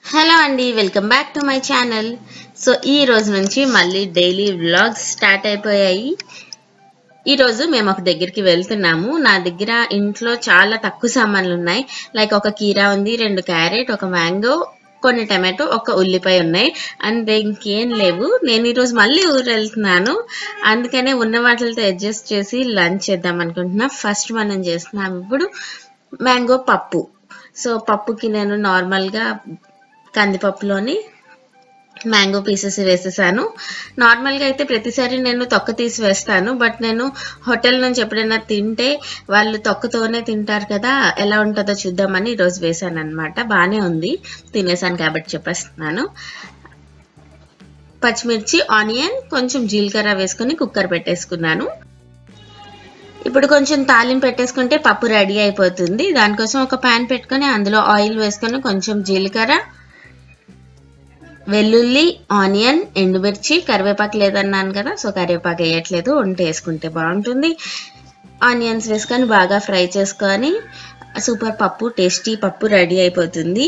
hello అండి welcome back to my channel so ఈ రోజు నుంచి మళ్ళీ డైలీ వ్లాగ్స్ స్టార్ట్ అయిపోయాయి ఈ రోజు మేము ఒక దగ్గరికి వెళ్తున్నాము నా దగ్గర ఇంట్లో చాలా తక్కువ సామాన్లు ఉన్నాయి లైక్ ఒక కీరా ఉంది రెండు క్యారెట్ ఒక మ్యాంగో కొన్ని టమాటో ఒక ఉల్లిపాయ ఉన్నాయి అంతే ఇంకేం లేవు నేను ఈరోజు మళ్ళీ ఊరు వెళ్తున్నాను అందుకనే ఉన్న వాటితో అడ్జస్ట్ చేసి లంచ్ చేద్దాం అనుకుంటున్నా ఫస్ట్ మనం చేస్తున్నాం ఇప్పుడు మ్యాంగో పప్పు సో పప్పుకి నేను నార్మల్గా కందిపప్పులోని మ్యాంగో పీసెస్ వేసేసాను నార్మల్గా అయితే ప్రతిసారి నేను తొక్క తీసి వేస్తాను బట్ నేను హోటల్ నుంచి ఎప్పుడైనా తింటే వాళ్ళు తొక్కతోనే తింటారు కదా ఎలా ఉంటుందో చూద్దామని ఈరోజు వేసాను అనమాట బాగానే ఉంది తినేసాను కాబట్టి చెప్పేస్తున్నాను పచ్చిమిర్చి ఆనియన్ కొంచెం జీలకర్ర వేసుకొని కుక్కర్ పెట్టేసుకున్నాను ఇప్పుడు కొంచెం తాలింపు పెట్టేసుకుంటే పప్పు రెడీ అయిపోతుంది దానికోసం ఒక ప్యాన్ పెట్టుకొని అందులో ఆయిల్ వేసుకొని కొంచెం జీలకర్ర వెల్లుల్లి ఆనియన్ ఎండుమిర్చి కరివేపాకు లేదన్నాను కదా సో కరివేపాకు వేయట్లేదు ఉంటే వేసుకుంటే బాగుంటుంది ఆనియన్స్ వేసుకొని బాగా ఫ్రై చేసుకొని సూపర్ పప్పు టేస్టీ పప్పు రెడీ అయిపోతుంది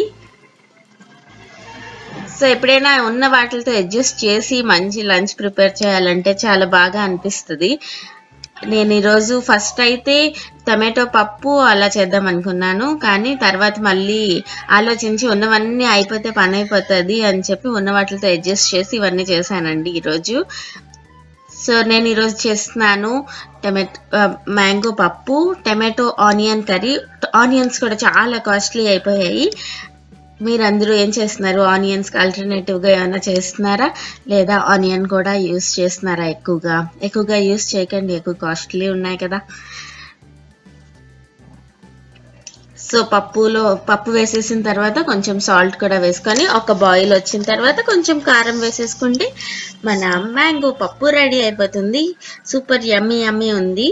సో ఎప్పుడైనా ఉన్న వాటితో అడ్జస్ట్ చేసి మంచి లంచ్ ప్రిపేర్ చేయాలంటే చాలా బాగా అనిపిస్తుంది నేను ఈరోజు ఫస్ట్ అయితే టమాటో పప్పు అలా చేద్దాం అనుకున్నాను కానీ తర్వాత మళ్ళీ ఆలోచించి ఉన్నవన్నీ అయిపోతే పని అయిపోతుంది అని చెప్పి ఉన్న వాటితో అడ్జస్ట్ చేసి ఇవన్నీ చేశానండి ఈరోజు సో నేను ఈరోజు చేస్తున్నాను టమాటో మ్యాంగో పప్పు టమాటో ఆనియన్ కర్రీ ఆనియన్స్ కూడా చాలా కాస్ట్లీ అయిపోయాయి మీరందరూ ఏం చేస్తున్నారు ఆనియన్స్కి ఆల్టర్నేటివ్గా ఏమైనా చేస్తున్నారా లేదా ఆనియన్ కూడా యూస్ చేస్తున్నారా ఎక్కువగా ఎక్కువగా యూస్ చేయకండి ఎక్కువ కాస్ట్లీ ఉన్నాయి కదా సో పప్పులో పప్పు వేసేసిన తర్వాత కొంచెం సాల్ట్ కూడా వేసుకొని ఒక బాయిల్ వచ్చిన తర్వాత కొంచెం కారం వేసేసుకుంటే మన మ్యాంగో పప్పు రెడీ అయిపోతుంది సూపర్ యమ్మీ యమ్మీ ఉంది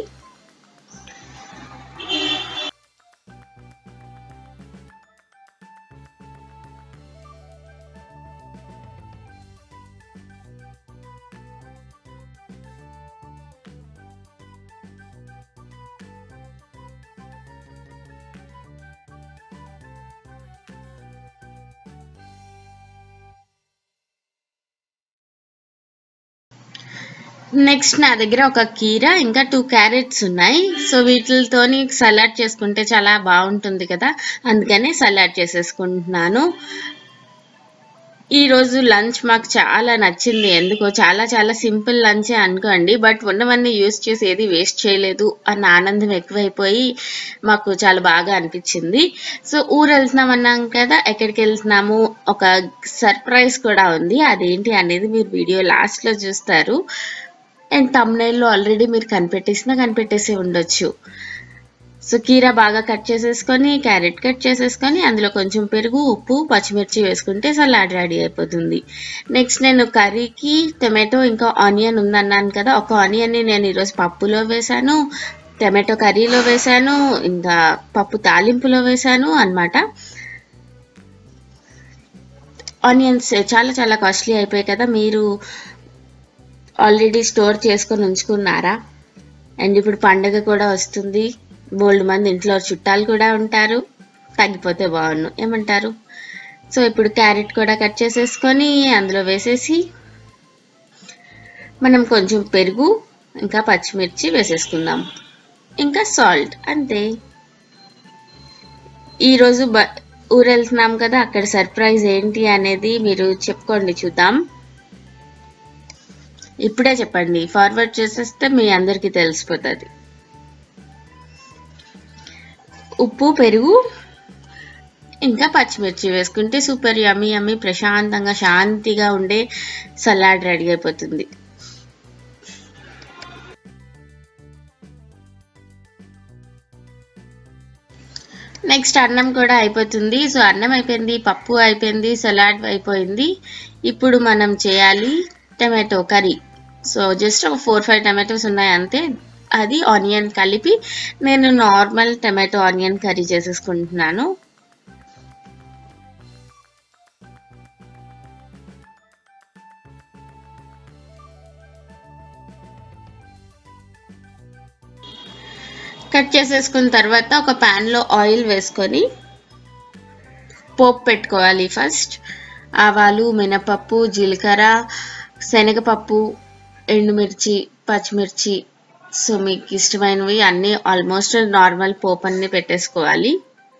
నెక్స్ట్ నా దగ్గర ఒక కీర ఇంకా టూ క్యారెట్స్ ఉన్నాయి సో వీటితోని సలాడ్ చేసుకుంటే చాలా బాగుంటుంది కదా అందుకని సలాడ్ చేసేసుకుంటున్నాను ఈ రోజు లంచ్ మాకు చాలా నచ్చింది ఎందుకో చాలా చాలా సింపుల్ లంచే అనుకోండి బట్ ఉన్నవన్నీ యూస్ చేసి ఏది వేస్ట్ చేయలేదు అన్న ఆనందం ఎక్కువైపోయి మాకు చాలా బాగా అనిపించింది సో ఊరు వెళ్తున్నాం అన్నాం కదా ఎక్కడికి వెళ్తున్నాము ఒక సర్ప్రైజ్ కూడా ఉంది అదేంటి అనేది మీరు వీడియో లాస్ట్లో చూస్తారు అండ్ తమ్నైల్లో ఆల్రెడీ మీరు కనిపెట్టేసినా కనిపెట్టేసి ఉండొచ్చు సో కీరా బాగా కట్ చేసేసుకొని క్యారెట్ కట్ చేసేసుకొని అందులో కొంచెం పెరుగు ఉప్పు పచ్చిమిర్చి వేసుకుంటే సలాడ్ రెడీ అయిపోతుంది నెక్స్ట్ నేను కర్రీకి టమాటో ఇంకా ఆనియన్ ఉందన్నాను కదా ఒక ఆనియన్ని నేను ఈరోజు పప్పులో వేశాను టమాటో కర్రీలో వేశాను ఇంకా పప్పు తాలింపులో వేశాను అనమాట ఆనియన్స్ చాలా చాలా కాస్ట్లీ అయిపోయాయి కదా మీరు ఆల్రెడీ స్టోర్ చేసుకొని ఉంచుకున్నారా అండ్ ఇప్పుడు పండగ కూడా వస్తుంది బోల్డ్ మంది ఇంట్లో చుట్టాలు కూడా ఉంటారు తగ్గిపోతే బాగుండు ఏమంటారు సో ఇప్పుడు క్యారెట్ కూడా కట్ చేసేసుకొని అందులో వేసేసి మనం కొంచెం పెరుగు ఇంకా పచ్చిమిర్చి వేసేసుకుందాం ఇంకా సాల్ట్ అంతే ఈరోజు బ ఊరు వెళ్తున్నాం కదా అక్కడ సర్ప్రైజ్ ఏంటి అనేది మీరు చెప్పుకోండి చూద్దాం ఇప్పుడే చెప్పండి ఫార్వర్డ్ చేసేస్తే మీ అందరికీ తెలిసిపోతుంది ఉప్పు పెరుగు ఇంకా పచ్చిమిర్చి వేసుకుంటే సూపర్ యమ్మీ యమ్మీ ప్రశాంతంగా శాంతిగా ఉండే సలాడ్ రెడీ అయిపోతుంది నెక్స్ట్ అన్నం కూడా అయిపోతుంది సో అన్నం అయిపోయింది పప్పు అయిపోయింది సలాడ్ అయిపోయింది ఇప్పుడు మనం చేయాలి టమాటో కర్రీ సో జస్ట్ ఒక ఫోర్ ఫైవ్ టమాటోస్ ఉన్నాయి అంతే అది ఆనియన్ కలిపి నేను నార్మల్ టమాటో ఆనియన్ కర్రీ చేసేసుకుంటున్నాను కట్ చేసేసుకున్న తర్వాత ఒక ప్యాన్లో ఆయిల్ వేసుకొని పోపు పెట్టుకోవాలి ఫస్ట్ ఆవాలు మినపప్పు జీలకర్ర శనగపప్పు ఎండుమిర్చి పచ్చిమిర్చి సో మీకు ఇష్టమైనవి అన్నీ ఆల్మోస్ట్ నార్మల్ పోపు అన్ని పెట్టేసుకోవాలి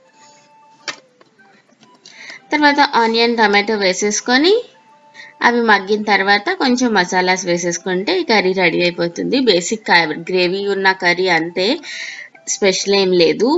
తర్వాత ఆనియన్ టమాటో వేసేసుకొని అవి మగ్గిన తర్వాత కొంచెం మసాలాస్ వేసేసుకుంటే ఈ కర్రీ రెడీ అయిపోతుంది బేసిక్ గ్రేవీ ఉన్న కర్రీ అంతే స్పెషల్ ఏం లేదు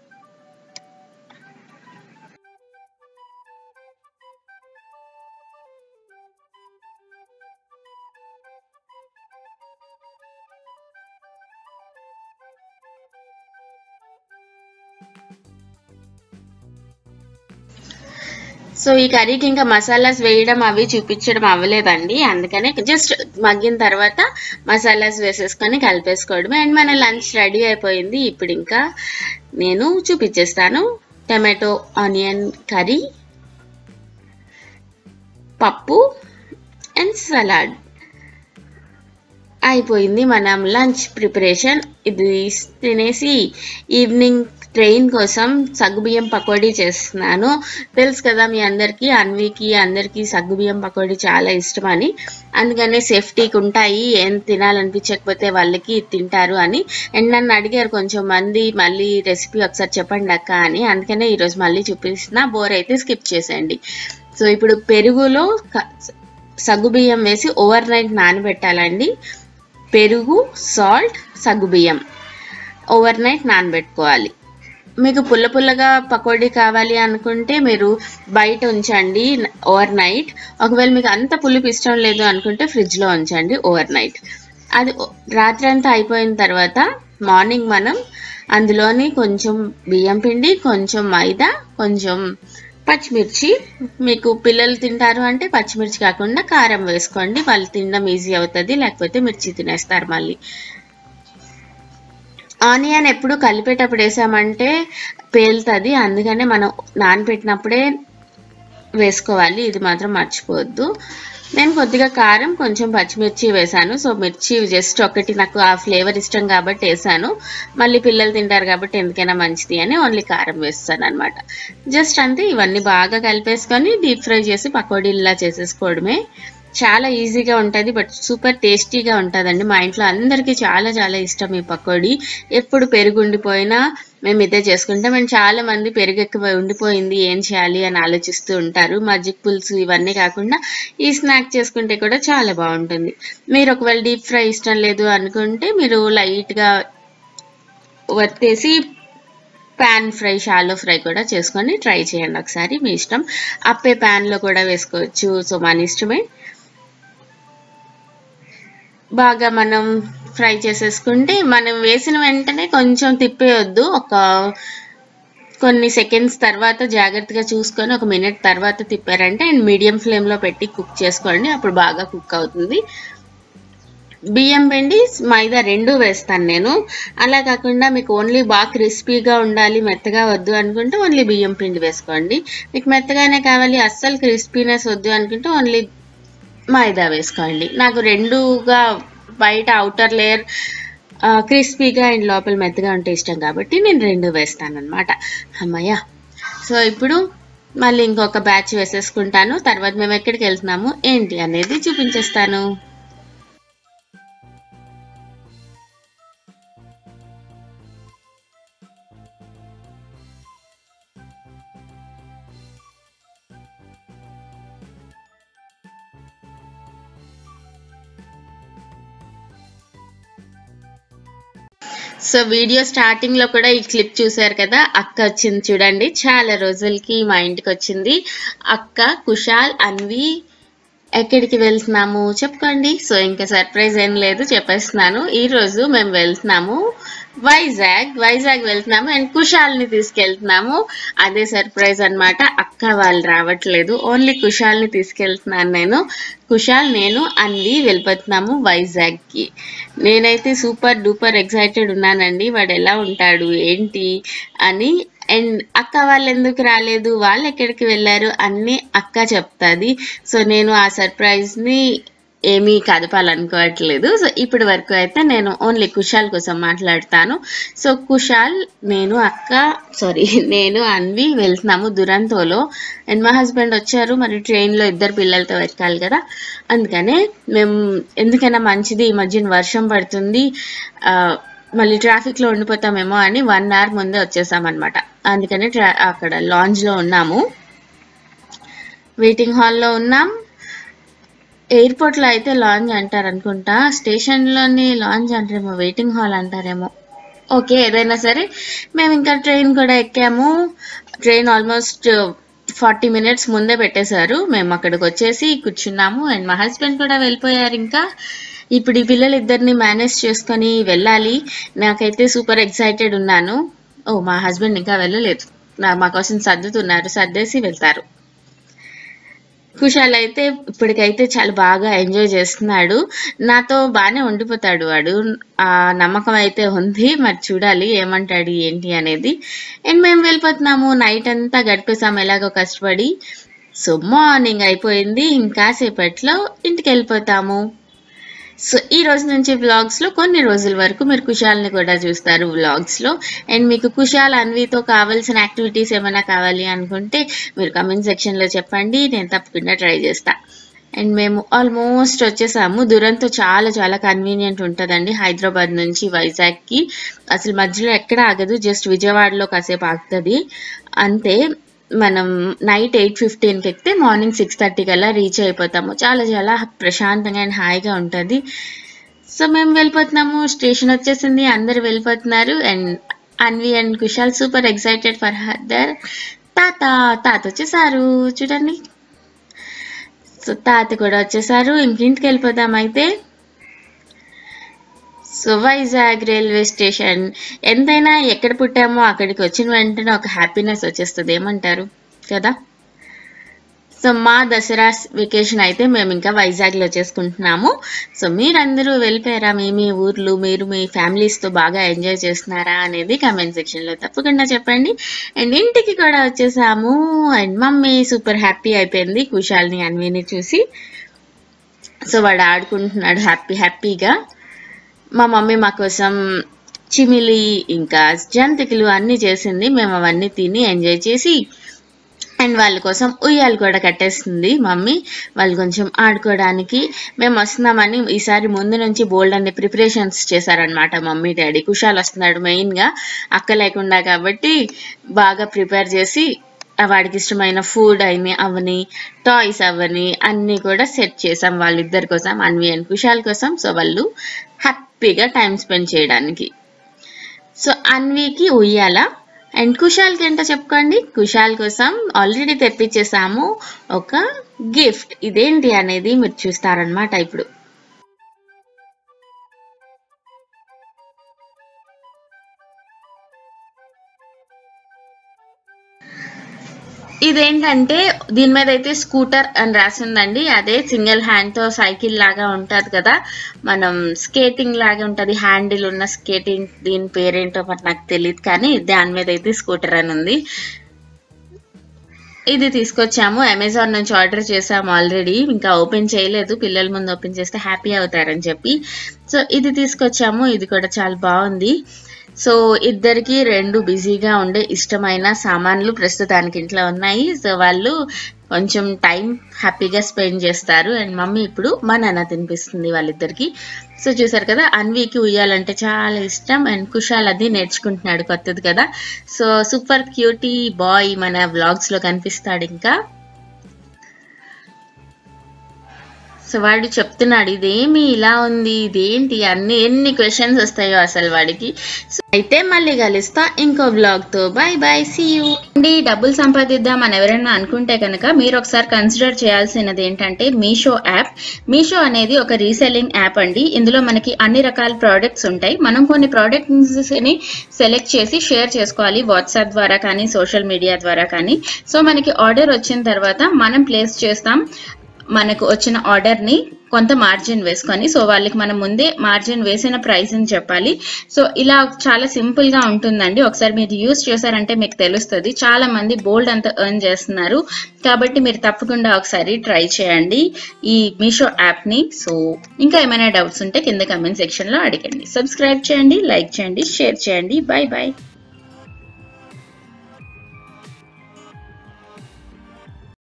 సో ఈ కర్రీకి ఇంకా మసాలాస్ వేయడం అవి చూపించడం అవ్వలేదండి అందుకనే జస్ట్ మగ్గిన తర్వాత మసాలాస్ వేసేసుకొని కలిపేసుకోవడమే అండ్ మన లంచ్ రెడీ అయిపోయింది ఇప్పుడు ఇంకా నేను చూపించేస్తాను టమాటో ఆనియన్ కర్రీ పప్పు అండ్ సలాడ్ అయిపోయింది మనం లంచ్ ప్రిపరేషన్ ఇది తినేసి ఈవినింగ్ ట్రైన్ కోసం సగ్గుబియ్యం పకోడీ చేస్తున్నాను తెలుసు కదా మీ అందరికీ అన్వికి అందరికీ సగ్గుబియ్యం పకోడీ చాలా ఇష్టం అని అందుకనే సేఫ్టీకి ఉంటాయి ఏం తినాలనిపించకపోతే వాళ్ళకి తింటారు అని అండ్ నన్ను అడిగారు కొంచెం మంది మళ్ళీ రెసిపీ ఒకసారి చెప్పండి అక్క అని అందుకనే ఈరోజు మళ్ళీ చూపిస్తున్నా బోర్ అయితే స్కిప్ చేసేయండి సో ఇప్పుడు పెరుగులో సగ్గుబియ్యం వేసి ఓవర్ నైట్ నానబెట్టాలండి పెరుగు సాల్ట్ సగ్గుబియ్యం ఓవర్ నైట్ నానబెట్టుకోవాలి మీకు పుల్ల పుల్లగా పకోడీ కావాలి అనుకుంటే మీరు బయట ఉంచండి ఓవర్ నైట్ ఒకవేళ మీకు అంత పులుపు ఇష్టం లేదు అనుకుంటే ఫ్రిడ్జ్లో ఉంచండి ఓవర్ నైట్ అది రాత్రి అంతా అయిపోయిన తర్వాత మార్నింగ్ మనం అందులోని కొంచెం బియ్యం పిండి కొంచెం మైదా కొంచెం పచ్చిమిర్చి మీకు పిల్లలు తింటారు అంటే పచ్చిమిర్చి కాకుండా కారం వేసుకోండి వాళ్ళు తినడం ఈజీ అవుతుంది లేకపోతే మిర్చి తినేస్తారు మళ్ళీ ఆనియన్ ఎప్పుడు కలిపేటప్పుడు వేసామంటే పేలుతుంది అందుకనే మనం నానబెట్టినప్పుడే వేసుకోవాలి ఇది మాత్రం మర్చిపోవద్దు నేను కొద్దిగా కారం కొంచెం పచ్చిమిర్చి వేసాను సో మిర్చి జస్ట్ ఒకటి నాకు ఆ ఫ్లేవర్ ఇష్టం కాబట్టి వేసాను మళ్ళీ పిల్లలు తింటారు కాబట్టి ఎందుకైనా మంచిది అని ఓన్లీ కారం వేస్తాను అనమాట జస్ట్ అంతే ఇవన్నీ బాగా కలిపేసుకొని డీప్ ఫ్రై చేసి పకోడీలా చేసేసుకోవడమే చాలా ఈజీగా ఉంటుంది బట్ సూపర్ టేస్టీగా ఉంటుందండి మా ఇంట్లో అందరికీ చాలా చాలా ఇష్టం ఈ పకోడీ ఎప్పుడు పెరుగు ఉండిపోయినా మేము ఇదే చేసుకుంటాం అండ్ చాలా మంది పెరుగు ఎక్కువ ఉండిపోయింది ఏం చేయాలి అని ఆలోచిస్తూ ఉంటారు మజ్జిగ పులుసు ఇవన్నీ కాకుండా ఈ స్నాక్ చేసుకుంటే కూడా చాలా బాగుంటుంది మీరు ఒకవేళ డీప్ ఫ్రై ఇష్టం లేదు అనుకుంటే మీరు లైట్గా వత్తేసి ప్యాన్ ఫ్రై షాలో ఫ్రై కూడా చేసుకొని ట్రై చేయండి ఒకసారి మీ ఇష్టం అప్పే ప్యాన్లో కూడా వేసుకోవచ్చు సో మన ఇష్టమే బాగా మనం ఫ్రై చేసేసుకుంటే మనం వేసిన వెంటనే కొంచెం తిప్పేయొద్దు ఒక కొన్ని సెకండ్స్ తర్వాత జాగ్రత్తగా చూసుకొని ఒక మినిట్ తర్వాత తిప్పారంటే అండ్ మీడియం ఫ్లేమ్లో పెట్టి కుక్ చేసుకోండి అప్పుడు బాగా కుక్ అవుతుంది బియ్యం పిండి మైదా రెండు వేస్తాను నేను అలా కాకుండా మీకు ఓన్లీ బాగా క్రిస్పీగా ఉండాలి మెత్తగా వద్దు అనుకుంటే ఓన్లీ బియ్యం పిండి వేసుకోండి మీకు మెత్తగానే కావాలి అస్సలు క్రిస్పీనెస్ వద్దు అనుకుంటే ఓన్లీ మైదా వేసుకోండి నాకు రెండుగా బయట అవుటర్ లేయర్ క్రిస్పీగా అండ్ లోపల మెత్తగా ఉంటే ఇష్టం కాబట్టి నేను రెండు వేస్తాను అనమాట అమ్మయ్య సో ఇప్పుడు మళ్ళీ ఇంకొక బ్యాచ్ వేసేసుకుంటాను తర్వాత మేము ఎక్కడికి వెళ్తున్నాము ఏంటి అనేది చూపించేస్తాను సో వీడియో స్టార్టింగ్ లో కూడా ఈ క్లిప్ చూసారు కదా అక్క వచ్చింది చూడండి చాలా రోజులకి మా ఇంటికి వచ్చింది అక్క కుషాల్ అన్వి ఎక్కడికి వెళ్తున్నాము చెప్పుకోండి సో ఇంకా సర్ప్రైజ్ ఏం లేదు చెప్పేస్తున్నాను ఈ రోజు మేము వెళ్తున్నాము వైజాగ్ వైజాగ్ వెళ్తున్నాము అండ్ కుషాల్ని తీసుకెళ్తున్నాము అదే సర్ప్రైజ్ అన్నమాట అక్క వాళ్ళు రావట్లేదు ఓన్లీ కుషాల్ని తీసుకెళ్తున్నాను నేను కుషాల్ నేను అన్వి వెళ్ళిపోతున్నాము వైజాగ్కి నేనైతే సూపర్ డూపర్ ఎక్సైటెడ్ ఉన్నానండి వాడు ఎలా ఉంటాడు ఏంటి అని అండ్ అక్క వాళ్ళు ఎందుకు రాలేదు వాళ్ళు ఎక్కడికి వెళ్ళారు అన్నీ అక్క చెప్తాది సో నేను ఆ సర్ప్రైజ్ని ఏమీ కదపాలనుకోవట్లేదు సో ఇప్పటి వరకు అయితే నేను ఓన్లీ కుషాల్ కోసం మాట్లాడతాను సో కుషాల్ నేను అక్క సారీ నేను అన్వి వెళ్తున్నాము దురంతోలో అండ్ మా హస్బెండ్ వచ్చారు మరి ట్రైన్లో ఇద్దరు పిల్లలతో ఎక్కాలి కదా అందుకనే మేము ఎందుకైనా మంచిది ఈ మధ్యన వర్షం పడుతుంది ఆ, మళ్ళీ ట్రాఫిక్లో ఉండిపోతామేమో అని వన్ అవర్ ముందే వచ్చేసామన్నమాట అందుకనే ట్రా అక్కడ లాంజ్లో ఉన్నాము వెయిటింగ్ హాల్లో ఉన్నాం ఎయిర్పోర్ట్లో అయితే లాంజ్ అంటారు అనుకుంటా స్టేషన్లోని లాంజ్ అంటారేమో వెయిటింగ్ హాల్ అంటారేమో ఓకే ఏదైనా సరే మేము ఇంకా ట్రైన్ కూడా ఎక్కాము ట్రైన్ ఆల్మోస్ట్ ఫార్టీ మినిట్స్ ముందే పెట్టేశారు మేము అక్కడికి వచ్చేసి కూర్చున్నాము అండ్ మా హస్బెండ్ కూడా వెళ్ళిపోయారు ఇంకా ఇప్పుడు ఈ పిల్లలు ఇద్దరిని మేనేజ్ చేసుకొని వెళ్ళాలి నాకైతే సూపర్ ఎక్సైటెడ్ ఉన్నాను ఓ మా హస్బెండ్ ఇంకా వెళ్ళలేదు నా మా కోసం సర్దుతున్నారు సర్దేసి వెళ్తారు కుషాల్ అయితే ఇప్పటికైతే చాలా బాగా ఎంజాయ్ చేస్తున్నాడు నాతో బాగానే ఉండిపోతాడు వాడు ఆ నమ్మకం అయితే ఉంది మరి చూడాలి ఏమంటాడు ఏంటి అనేది అండ్ మేము వెళ్ళిపోతున్నాము నైట్ అంతా గడిపేసాము ఎలాగో కష్టపడి సో మార్నింగ్ అయిపోయింది ఇంకా సేపట్లో ఇంటికి వెళ్ళిపోతాము సో ఈ రోజు నుంచి వ్లాగ్స్ లో కొన్ని రోజుల వరకు మీరు కుషాల్ని కూడా చూస్తారు వ్లాగ్స్ లో అండ్ మీకు కుషాల్ అన్వితో కావాల్సిన యాక్టివిటీస్ ఏమైనా కావాలి అనుకుంటే మీరు కమెంట్ సెక్షన్ లో చెప్పండి నేను తప్పకుండా ట్రై చేస్తా అండ్ మేము ఆల్మోస్ట్ వచ్చేసాము దురంతో చాలా చాలా కన్వీనియంట్ ఉంటుందండి హైదరాబాద్ నుంచి వైజాగ్కి అసలు మధ్యలో ఎక్కడ ఆగదు జస్ట్ విజయవాడలో కాసేపు ఆగుతుంది అంతే మనం నైట్ ఎయిట్ ఫిఫ్టీన్కి ఎక్కితే మార్నింగ్ సిక్స్ థర్టీ కల్లా రీచ్ అయిపోతాము చాలా చాలా ప్రశాంతంగా అండ్ హాయిగా ఉంటుంది సో మేము వెళ్ళిపోతున్నాము స్టేషన్ వచ్చేసింది అందరు వెళ్ళిపోతున్నారు and Anvi and Kushal super excited for హదర్ తాత తాత వచ్చేసారు చూడండి సో తాత కూడా వచ్చేసారు ఇంకింటికి వెళ్ళిపోదాం అయితే సో వైజాగ్ రైల్వే స్టేషన్ ఎంతైనా ఎక్కడ పుట్టామో అక్కడికి వచ్చిన వెంటనే ఒక హ్యాపీనెస్ వచ్చేస్తుంది ఏమంటారు కదా సో మా దసరా వెకేషన్ అయితే మేము ఇంకా వైజాగ్లో చేసుకుంటున్నాము సో మీరందరూ వెళ్ళిపోయారా మీ మీ ఊర్లు మీరు మీ ఫ్యామిలీస్తో బాగా ఎంజాయ్ చేస్తున్నారా అనేది కమెంట్ సెక్షన్లో తప్పకుండా చెప్పండి అండ్ ఇంటికి కూడా వచ్చేసాము అండ్ మమ్మీ సూపర్ హ్యాపీ అయిపోయింది కుషాల్ని అన్విని చూసి సో వాడు ఆడుకుంటున్నాడు హ్యాపీ హ్యాపీగా మా మమ్మీ మా కోసం చిమిలి ఇంకా జంతికలు అన్నీ చేసింది మేము అవన్నీ తిని ఎంజాయ్ చేసి అండ్ వాళ్ళ కోసం ఉయ్యాలు కూడా కట్టేస్తుంది మమ్మీ వాళ్ళు కొంచెం ఆడుకోవడానికి మేము వస్తున్నామని ఈసారి ముందు నుంచి బోల్డ్ అన్ని ప్రిపరేషన్స్ చేశారనమాట మమ్మీ డాడీ కుషాల్ వస్తున్నాడు మెయిన్గా అక్క లేకుండా కాబట్టి బాగా ప్రిపేర్ చేసి ఆ వాడికి ఇష్టమైన ఫుడ్ అయిని అవని టాయ్స్ అవని అన్నీ కూడా సెట్ చేసాం వాళ్ళిద్దరి కోసం అన్వి అండ్ కుషాల్ కోసం సో వాళ్ళు హ్యాపీగా టైం స్పెండ్ చేయడానికి సో అన్వికి ఉయ్యాల అండ్ కుషాల్కి ఏంటో చెప్పుకోండి కుషాల్ కోసం ఆల్రెడీ తెప్పించేసాము ఒక గిఫ్ట్ ఇదేంటి అనేది మీరు చూస్తారనమాట ఇప్పుడు ఇదేంటంటే దీని మీద అయితే స్కూటర్ అని రాసిందండి అదే సింగిల్ హ్యాండ్ తో సైకిల్ లాగా ఉంటది కదా మనం స్కేటింగ్ లాగా ఉంటది హ్యాండిల్ ఉన్న స్కేటింగ్ దీని పేరేంటో మరి నాకు తెలియదు కానీ దాని మీద అయితే స్కూటర్ అని ఉంది ఇది తీసుకొచ్చాము అమెజాన్ నుంచి ఆర్డర్ చేసాము ఆల్రెడీ ఇంకా ఓపెన్ చేయలేదు పిల్లల ముందు ఓపెన్ చేస్తే హ్యాపీ అవుతారని చెప్పి సో ఇది తీసుకొచ్చాము ఇది కూడా చాలా బాగుంది సో ఇద్దరికి రెండు బిజీగా ఉండే ఇష్టమైన సామాన్లు ప్రస్తుతానికి ఇంట్లో ఉన్నాయి సో వాళ్ళు కొంచెం టైం హ్యాపీగా స్పెండ్ చేస్తారు అండ్ మమ్మీ ఇప్పుడు మా నాన్న తినిపిస్తుంది వాళ్ళిద్దరికి సో చూసారు కదా అన్వికి ఉయ్యాలంటే చాలా ఇష్టం అండ్ కుషాల్ అది నేర్చుకుంటున్నాడు కొత్తది కదా సో సూపర్ క్యూటీ బాయ్ మన వ్లాగ్స్ లో కనిపిస్తాడు ఇంకా సో వాడు చెప్తున్నాడు ఇదేమి ఇలా ఉంది ఇదేంటి అన్ని ఎన్ని క్వశ్చన్స్ వస్తాయో అసలు వాడికి సో అయితే మళ్ళీ కలుస్తా ఇంకో బ్లాగ్ తో బై బై సీ యూ అండి డబ్బులు సంపాదిద్దాం అని ఎవరైనా అనుకుంటే కనుక మీరు ఒకసారి కన్సిడర్ చేయాల్సినది ఏంటంటే మీషో యాప్ మీషో అనేది ఒక రీసెల్లింగ్ యాప్ అండి ఇందులో మనకి అన్ని రకాల ప్రోడక్ట్స్ ఉంటాయి మనం కొన్ని ప్రోడక్ట్స్ ని సెలెక్ట్ చేసి షేర్ చేసుకోవాలి వాట్సాప్ ద్వారా కానీ సోషల్ మీడియా ద్వారా కానీ సో మనకి ఆర్డర్ వచ్చిన తర్వాత మనం ప్లేస్ చేస్తాం మనకు వచ్చిన ఆర్డర్ ని కొంత మార్జిన్ వేసుకొని సో వాళ్ళకి మనం ముందే మార్జిన్ వేసిన ప్రైస్ అని చెప్పాలి సో ఇలా చాలా సింపుల్ గా ఉంటుందండి ఒకసారి మీరు యూస్ చేశారంటే మీకు తెలుస్తుంది చాలా మంది బోల్డ్ అంతా ఎర్న్ చేస్తున్నారు కాబట్టి మీరు తప్పకుండా ఒకసారి ట్రై చేయండి ఈ మీషో యాప్ ని సో ఇంకా ఏమైనా డౌట్స్ ఉంటే కింద కమెంట్ సెక్షన్ లో అడగండి సబ్స్క్రైబ్ చేయండి లైక్ చేయండి షేర్ చేయండి బాయ్ బాయ్